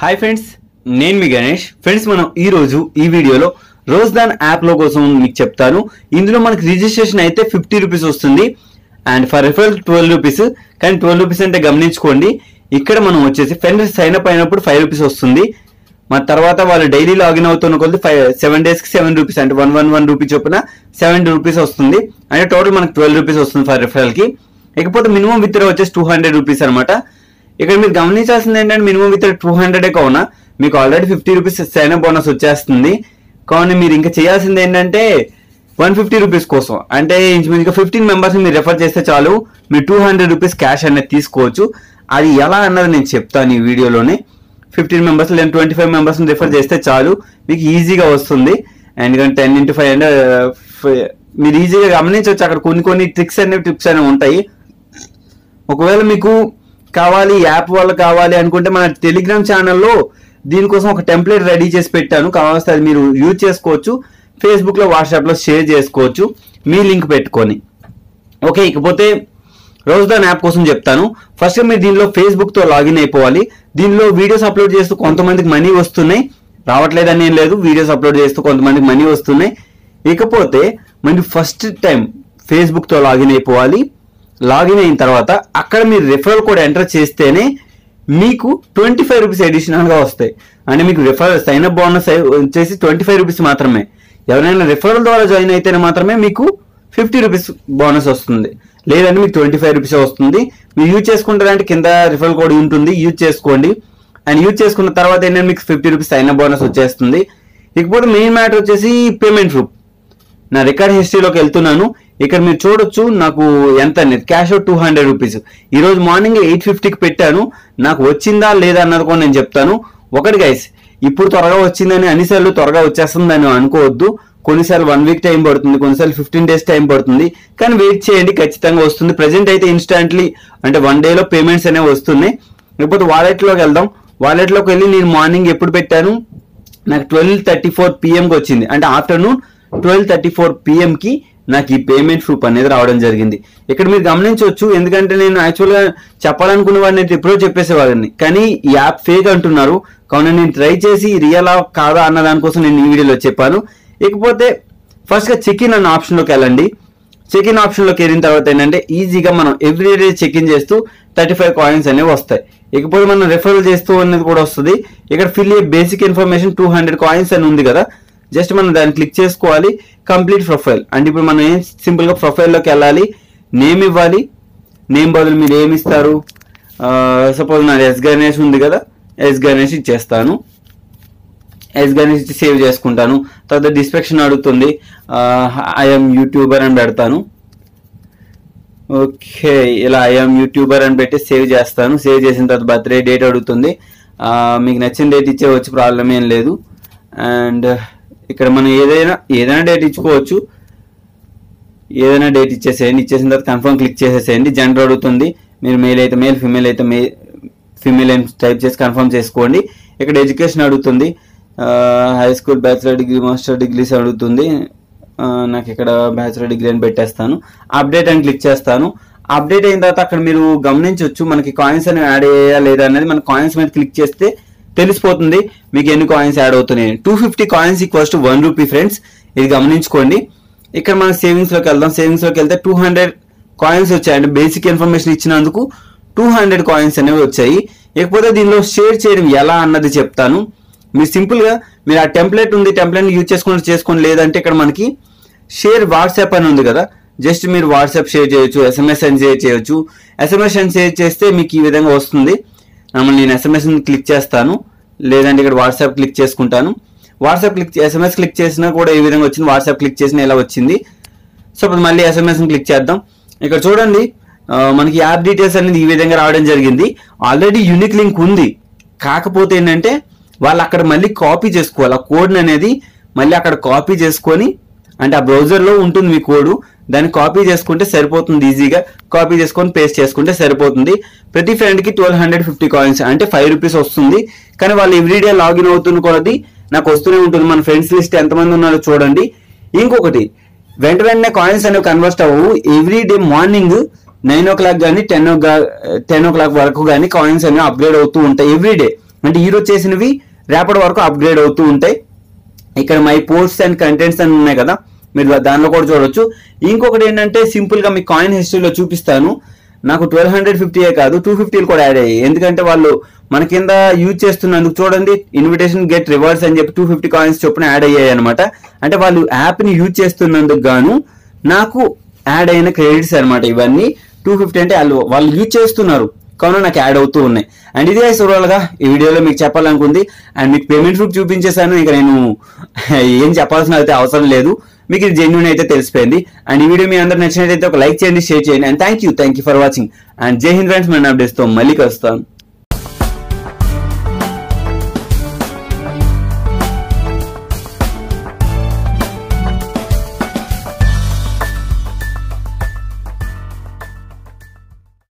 hi friends నేను మీ Ganesh friends మనం ఈ రోజు ఈ వీడియోలో రోజ్దాన్ యాప్ లో కోసం మీకు చెప్తాను ఇందులో మనకి రిజిస్ట్రేషన్ అయితే ఫిఫ్టీ రూపీస్ వస్తుంది and for referral twelve rupees కానీ ట్వెల్వ్ రూపీస్ అంటే గమనించుకోండి ఇక్కడ మనం వచ్చేసి ఫ్రెండ్ సైన్ అప్ అయినప్పుడు ఫైవ్ రూపీస్ వస్తుంది మన తర్వాత వాళ్ళు డైలీ లాగిన్ అవుతున్న కొద్ది ఫైవ్ సెవెన్ డేస్కి సెవెన్ రూపీస్ అంటే వన్ వన్ వన్ రూపీ చొప్పున సెవెన్ రూపీస్ వస్తుంది అంటే టోటల్ మనకి ట్వెల్వ్ రూపీస్ వస్తుంది ఫర్ రిఫరల్కి ఇకపోతే మినిమం విత్డ్రా వచ్చేసి టూ హండ్రెడ్ రూపీస్ అనమాట ఇక్కడ మీరు గమనించాల్సింది ఏంటంటే మినిమం విత్ టూ హండ్రెడే కావున మీకు already fifty rupees sign up bonus వచ్చేస్తుంది కావున మీరు ఇంకా చేయాల్సింది ఏంటంటే వన్ ఫిఫ్టీ రూపీస్ కోసం అంటే ఇంచుమించుగా ఫిఫ్టీన్ మెంబర్స్ మీరు రెఫర్ చేస్తే చాలు మీరు టూ హండ్రెడ్ రూపీస్ క్యాష్ అనేది తీసుకోవచ్చు అది ఎలా అన్నది నేను చెప్తాను ఈ వీడియోలోనే ఫిఫ్టీన్ మెంబర్స్ లేదా ట్వంటీ ఫైవ్ మెంబర్స్ రిఫర్ చేస్తే చాలు మీకు ఈజీగా వస్తుంది ఎందుకంటే టెన్ ఇంటూ ఫైవ్ అంటే ఫ- మీరు ఈజీగా గమనించవచ్చు అక్కడ కొన్ని కొన్ని ట్రిక్స్ అనేవి టిప్స్ అనేవి ఉంటాయి ఒకవేళ మీకు కావాలి యాప్ వాళ్ళు కావాలి అనుకుంటే మన టెలిగ్రామ్ ఛానల్లో దీనికోసం ఒక టెంప్లెట్ రెడీ చేసి పెట్టాను కావాల్సి అది మీరు యూజ్ చేసుకోవచ్చు ఫేస్బుక్లో వాట్సాప్లో షేర్ చేసుకోవచ్చు మీ లింక్ పెట్టుకొని ఓకే ఇకపోతే రోజుదాన్ యాప్ కోసం చెప్తాను ఫస్ట్ మీరు దీనిలో ఫేస్బుక్ తో లాగిన్ అయిపోవాలి దీనిలో వీడియోస్ అప్లోడ్ చేస్తూ కొంతమందికి మనీ వస్తున్నాయి రావట్లేదని ఏం లేదు వీడియోస్ అప్లోడ్ చేస్తూ కొంతమందికి మనీ వస్తున్నాయి ఇకపోతే మీరు ఫస్ట్ టైం ఫేస్బుక్ తో లాగిన్ అయిపోవాలి లాగిన్ అయిన తర్వాత అక్కడ మీరు రిఫరల్ కోడ్ ఎంటర్ చేస్తేనే మీకు ట్వంటీ ఫైవ్ రూపీస్ అడిషనల్ గా వస్తాయి అంటే మీకు రిఫరల్ సైన్ అప్ బోనస్ వచ్చేసి ట్వంటీ ఫైవ్ రూపీస్ మాత్రమే ఎవరైనా రిఫరల్ ద్వారా జాయిన్ అయితేనే మాత్రమే మీకు ఫిఫ్టీ రూపీస్ బోనస్ వస్తుంది లేదంటే మీకు ట్వంటీ ఫైవ్ రూపీస్ వస్తుంది మీరు యూజ్ చేసుకుంటారంటే కింద రిఫరల్ కోడ్ ఉంటుంది యూజ్ చేసుకోండి అండ్ యూజ్ చేసుకున్న తర్వాత ఏంటంటే మీకు ఫిఫ్టీ రూపీస్ అయిన బోనస్ వచ్చేస్తుంది ఇకపోతే మెయిన్ మ్యాటర్ వచ్చేసి పేమెంట్ రూప్ నా రికార్డ్ హిస్టరీలోకి వెళ్తున్నాను ఇక్కడ మీరు చూడొచ్చు నాకు ఎంత అనేది cash out two hundred rupees ఈ రోజు మార్నింగ్ ఎయిట్ ఫిఫ్టీకి పెట్టాను నాకు వచ్చిందా లేదా అన్నది కూడా నేను చెప్తాను ఒకటి గైస్ ఇప్పుడు త్వరగా వచ్చిందని అన్నిసార్లు త్వరగా వచ్చేస్తుందని అనుకోవద్దు కొన్నిసార్లు వన్ వీక్ టైం పడుతుంది కొన్నిసార్లు ఫిఫ్టీన్ డేస్ టైం పడుతుంది కానీ వెయిట్ చేయండి ఖచ్చితంగా వస్తుంది ప్రజెంట్ అయితే ఇన్స్టాంట్లీ అంటే వన్ డేలో పేమెంట్స్ అనేవి వస్తున్నాయి లేకపోతే వాలెట్లోకి వెళ్దాం వాలెట్లోకి వెళ్ళి నేను మార్నింగ్ ఎప్పుడు పెట్టాను నాకు ట్వెల్వ్ థర్టీ ఫోర్ పిఎంకి వచ్చింది అంటే ఆఫ్టర్నూన్ ట్వెల్వ్ థర్టీ ఫోర్ పిఎంకి నాకు ఈ పేమెంట్ ప్రూఫ్ అనేది రావడం జరిగింది ఇక్కడ మీరు గమనించవచ్చు ఎందుకంటే నేను యాక్చువల్గా చెప్పాలనుకున్న వాడిని అయితే ఎప్పుడో చెప్పేసేవాడిని కానీ ఈ యాప్ ఫేక్ అంటున్నారు కావున నేను ట్రై చేసి రియలా కాదా అన్న దానికోసం నేను ఈ వీడియోలో చెప్పాను ఇకపోతే ఫస్ట్గా చెక్ ఇన్ అన్న ఆప్షన్లోకి వెళ్ళండి చెక్ ఇన్ ఆప్షన్లోకి వెళ్ళిన తర్వాత ఏంటంటే ఈజీగా మనం ఎవ్రీడే చెక్ ఇన్ చేస్తూ థర్టీ ఫైవ్ కాయిన్స్ అనేవి వస్తాయి ఇకపోతే మనం రెఫరల్ చేస్తూ అనేది కూడా వస్తుంది ఇక్కడ fill basic information two hundred coins అని ఉంది కదా జస్ట్ మనం దాన్ని క్లిక్ చేసుకోవాలి కంప్లీట్ ప్రొఫైల్ అంటే ఇప్పుడు మనం ఏం సింపుల్గా ప్రొఫైల్లోకి వెళ్ళాలి నేమ్ ఇవ్వాలి నేమ్ బదులు మీరు ఏమి ఇస్తారు సపోజ్ నా ఎస్ గణేష్ ఉంది కదా ఎస్ గణేష్ ఇచ్చేస్తాను ఎస్ గణేష్ ఇచ్చి సేవ్ చేసుకుంటాను తర్వాత డిస్క్రిప్షన్ అడుగుతుంది ఐఎమ్ యూట్యూబర్ అని పెడతాను ఓకే ఇలా ఐఎమ్ యూట్యూబర్ అని పెట్టి సేవ్ చేస్తాను సేవ్ చేసిన తర్వాత బర్త్డే డేట్ అడుగుతుంది ఆ, మీకు నచ్చిన డేట్ ఇచ్చే వచ్చి ప్రాబ్లం ఏం లేదు అండ్ ఇక్కడ మనం ఏదైనా ఏదైనా డేట్ ఇచ్చుకోవచ్చు ఏదైనా డేట్ ఇచ్చేసేయండి ఇచ్చేసిన తర్వాత కన్ఫర్మ్ క్లిక్ చేసేసేయండి జెండర్ అడుగుతుంది మీరు మేల్ అయితే మేల్ ఫిమేల్ అయితే మే ఫిమేల్ అని టైప్ చేసి కన్ఫర్మ్ చేసుకోండి ఇక్కడ ఎడ్యుకేషన్ అడుగుతుంది high school bachelor degree master degrees అడుగుతుంది ఆ, నాకు ఇక్కడ బ్యాచిలర్ డిగ్రీ అని పెట్టేస్తాను అప్డేట్ అని క్లిక్ చేస్తాను అప్డేట్ అయిన తర్వాత అక్కడ మీరు గమనించవచ్చు మనకి కాయిన్స్ అని యాడ్ అయ్యా లేదా అనేది మన కాయిన్స్ మీద క్లిక్ చేస్తే తెలిసిపోతుంది మీకు ఎన్ని కాయిన్స్ యాడ్ అవుతున్నాయి two fifty coins equals to one rupee friends ఇది గమనించుకోండి ఇక్కడ మనం సేవింగ్స్ లోకి వెళ్దాం సేవింగ్స్ లోకి వెళ్తే టూ హండ్రెడ్ కాయిన్స్ వచ్చాయి అంటే బేసిక్ ఇన్ఫర్మేషన్ ఇచ్చినందుకు టూ హండ్రెడ్ కాయిన్స్ అనేవి వచ్చాయి ఇకపోతే దీనిలో షేర్ చేయడం ఎలా అన్నది చెప్తాను మీరు సింపుల్ గా మీరు ఆ టెంప్లెట్ ఉంది టెంప్లెట్ యూజ్ చేసుకుని చేసుకోండి లేదంటే ఇక్కడ మనకి షేర్ వాట్సాప్ అని ఉంది కదా జస్ట్ మీరు వాట్సాప్ షేర్ చేయొచ్చు ఎస్ఎంఎస్ అని షేర్ చేయొచ్చు ఎస్ఎంఎస్ అని షేర్ చేస్తే మీకు ఈ విధంగా వస్తుంది మమ్మల్ని నేను ఎస్ఎంఎస్ క్లిక్ చేస్తాను లేదంటే ఇక్కడ వాట్సాప్ క్లిక్ చేసుకుంటాను వాట్సాప్ క్లిక్ ఎస్ఎంఎస్ క్లిక్ చేసినా కూడా ఈ విధంగా వచ్చింది వాట్సాప్ క్లిక్ చేసినా ఇలా వచ్చింది సో ఇప్పుడు మళ్ళీ ఎస్ఎంఎస్ క్లిక్ చేద్దాం ఇక్కడ చూడండి ఆ, మనకి యాప్ డీటెయిల్స్ అనేది ఈ విధంగా రావడం జరిగింది ఆల్రెడీ యూనిక్ లింక్ ఉంది కాకపోతే ఏంటంటే వాళ్ళు అక్కడ మళ్ళీ కాపీ చేసుకోవాలి ఆ కోడ్ అనేది మళ్ళీ అక్కడ కాపీ చేసుకొని అంటే ఆ బ్రౌజర్ లో ఉంటుంది మీ కోడ్ దాన్ని కాపీ చేసుకుంటే సరిపోతుంది ఈజీగా కాపీ చేసుకొని పేస్ట్ చేసుకుంటే సరిపోతుంది ప్రతి ఫ్రెండ్ కి ట్వెల్వ్ హండ్రెడ్ ఫిఫ్టీ కాయిన్స్ అంటే ఫైవ్ రూపీస్ వస్తుంది కానీ వాళ్ళు ఎవ్రీడే లాగిన్ అవుతున్న కొలది నాకు వస్తూనే ఉంటుంది మన ఫ్రెండ్స్ లిస్ట్ ఎంతమంది ఉన్నారో చూడండి ఇంకొకటి వెంట వెంటనే కాయిన్స్ అనేవి కన్వర్ట్ అవ్వవు every day morning nine o'clock కానీ ten o ten o'clock వరకు కానీ కాయిన్స్ అనేవి అప్గ్రేడ్ అవుతూ ఉంటాయి ఎవ్రీ డే అంటే ఈ రోజు చేసినవి రేపటి వరకు అప్గ్రేడ్ అవుతూ ఉంటాయి ఇక్కడ మై పోస్ట్స్ అండ్ కంటెంట్స్ అని ఉన్నాయి కదా మీరు దానిలో కూడా చూడొచ్చు ఇంకొకటి ఏంటంటే సింపుల్ గా మీ కాయిన్ హిస్టరీలో చూపిస్తాను నాకు ట్వెల్వ్ హండ్రెడ్ ఫిఫ్టీయే కాదు టూ ఫిఫ్టీలు కూడా యాడ్ అయ్యాయి ఎందుకంటే వాళ్ళు మన కింద యూజ్ చేస్తున్నందుకు చూడండి ఇన్విటేషన్ గెట్ రివార్డ్స్ అని చెప్పి టూ ఫిఫ్టీ కాయిన్స్ చొప్పున యాడ్ అయ్యాయి అనమాట అంటే వాళ్ళు యాప్ ని యూజ్ చేస్తున్నందుకు గాను నాకు యాడ్ అయిన క్రెడిట్స్ అన్నమాట ఇవన్నీ టూ ఫిఫ్టీ అంటే వాళ్ళు వాళ్ళు యూజ్ చేస్తున్నారు కావున నాకు యాడ్ అవుతూ ఉన్నాయి అండ్ ఇదే ఓవరాల్ గా ఈ వీడియోలో మీకు చెప్పాలనుకుంది అండ్ మీకు పేమెంట్ ప్రూఫ్ చూపించేశాను ఇంకా నేను ఏం చెప్పాల్సిన అయితే అవసరం లేదు మీకు ఇది జెన్యున్ అయితే తెలిసిపోయింది అండ్ ఈ వీడియో మీ అందరు నచ్చినట్లయితే ఒక లైక్ చేయండి షేర్ చేయండి and thank you thank you for watching and జై హింద్ ఫ్రెండ్స్ మన అప్డేట్స్ తో మళ్ళీ కలుస్తాను